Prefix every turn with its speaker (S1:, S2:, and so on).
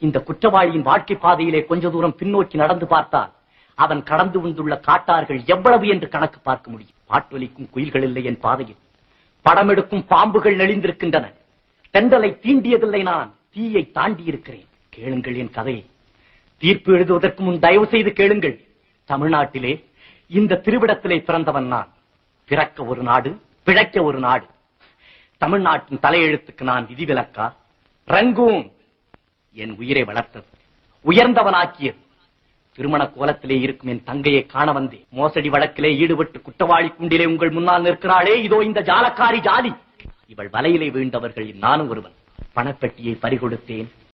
S1: இந்த குற்றவாளியின் வாழ்க்கை பாதையிலே கொஞ்ச தூரம் பின்னோக்கி நடந்து பார்த்தால் அவன் கடந்து வந்துள்ள காட்டார்கள் எவ்வளவு என்று கணக்கு பார்க்க முடியும் பாட்டொலிக்கும் குயில்கள் இல்லை என் பாதையில் படமெடுக்கும் பாம்புகள் நெளிந்திருக்கின்றன தெண்டலை தீண்டியதில்லை நான் தீயை தாண்டி இருக்கிறேன் கேளுங்கள் என் கதையை தீர்ப்பு எழுதுவதற்கு முன் தயவு செய்து கேளுங்கள் தமிழ்நாட்டிலே இந்த திருவிடத்திலே பிறந்தவன் நான் பிறக்க ஒரு நாடு பிழைக்க ஒரு நாடு தமிழ்நாட்டின் தலையெழுத்துக்கு நான் விதிவிலக்கா ரங்கூன் என் உயிரை வளர்த்தது உயர்ந்தவனாக்கியது திருமண கோலத்திலே இருக்கும் என் தங்கையை காண வந்தேன் மோசடி வழக்கிலே ஈடுபட்டு குற்றவாளி குண்டிலே உங்கள் முன்னால் நிற்கிறாளே இதோ இந்த ஜாலக்காரி ஜாலி இவள் வலையிலே வீழ்ந்தவர்கள் நானும் ஒருவன் பணப்பெட்டியை பறிகொடுத்தேன்